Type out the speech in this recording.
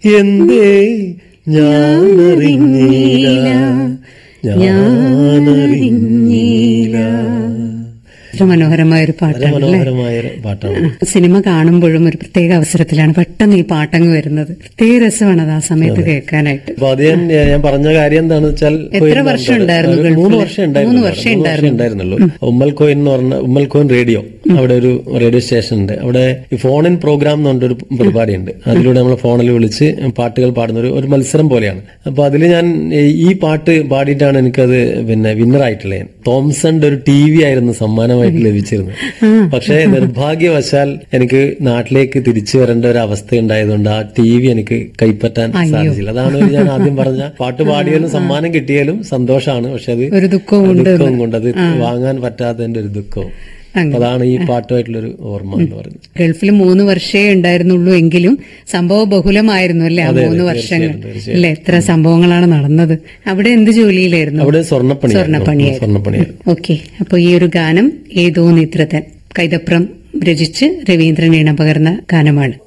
എന്തേ ഞാനറിഞ്ഞില്ല ഞാനറിഞ്ഞില്ല എത്ര മനോഹരമായ ഒരു വളരെ പാട്ടാണ് അല്ലേ മനോഹരമായ ഒരു പാട്ടാണ് സിനിമ കാണുമ്പോഴും ഒരു പ്രത്യേക അവസരത്തിലാണ് പെട്ടെന്ന് ഈ പാട്ടങ്ങ് വരുന്നത് പ്രത്യേക രസമാണ് അത് ആ സമയത്ത് കേൾക്കാനായിട്ട് അപ്പൊ അത് ഞാൻ ഞാൻ പറഞ്ഞ കാര്യം എന്താണെന്ന് വെച്ചാൽ എത്ര വർഷം ഉണ്ടായിരുന്നു ഒരു മൂന്ന് ഗൾഫില്? വർഷം ഉണ്ടായിരുന്നു മൂന്ന് വർഷം മൂന്ന് വർഷം ഉണ്ടായിരുന്നുള്ളൂ ഉമ്മൽ കോയിൻ എന്ന് പറഞ്ഞ ഉമ്മൽ കോയിൻ റേഡിയോ അവിടെ ഒരു റേഡിയോ സ്റ്റേഷൻ ഉണ്ട് അവിടെ ഈ ഫോൺ ഇൻ പ്രോഗ്രാം എന്ന് പറഞ്ഞൊരു പരിപാടിയുണ്ട് അതിലൂടെ നമ്മൾ ഫോണിൽ വിളിച്ച് പാട്ടുകൾ പാടുന്ന ഒരു ഒരു മത്സരം പോലെയാണ് അപ്പൊ അതിൽ ഞാൻ ഈ പാട്ട് പാടിയിട്ടാണ് എനിക്കത് പിന്നെ വിന്നർ ആയിട്ടുള്ളത് തോംസന്റെ ഒരു ടി വി ആയിരുന്നു സമ്മാനമായിട്ട് ലഭിച്ചിരുന്നത് പക്ഷേ നിർഭാഗ്യവശാൽ എനിക്ക് നാട്ടിലേക്ക് തിരിച്ചു വരേണ്ട ഒരു അവസ്ഥ ഉണ്ടായതുകൊണ്ട് ആ ടി വി എനിക്ക് കൈപ്പറ്റാൻ സാധിച്ചില്ല അതാണ് ഞാൻ ആദ്യം പറഞ്ഞ പാട്ട് പാടിയാലും സമ്മാനം കിട്ടിയാലും സന്തോഷമാണ് പക്ഷെ അത് ഒരു ദുഃഖവും ഉണ്ട് ദുഃഖവും കൊണ്ട് അത് വാങ്ങാൻ പറ്റാത്തതിന്റെ ഒരു ദുഃഖവും അപ്പൊ അതാണ് ഈ പാട്ടുമായിട്ടുള്ളൊരു ഓർമ്മ എന്ന് പറയുന്നത് ഗൾഫിൽ മൂന്ന് വർഷമേ ഉണ്ടായിരുന്നുള്ളൂ എങ്കിലും സംഭവ ബഹുലമായിരുന്നു അല്ലേ ആ മൂന്ന് വർഷങ്ങൾ അല്ലേ എത്ര സംഭവങ്ങളാണ് നടന്നത് അവിടെ എന്ത് ജോലിയിലായിരുന്നു അവിടെ സ്വർണ്ണപ്പണി സ്വർണ്ണപ്പണിയായിരുന്നു. സ്വർണ്ണപ്പണിയായിരുന്നു ഓക്കെ അപ്പൊ ഈ ഒരു ഗാനം ഏതോ നിദ്രതൻ കൈതപ്രം രചിച്ച് രവീന്ദ്രൻ ഇണപകർന്ന ഗാനമാണ്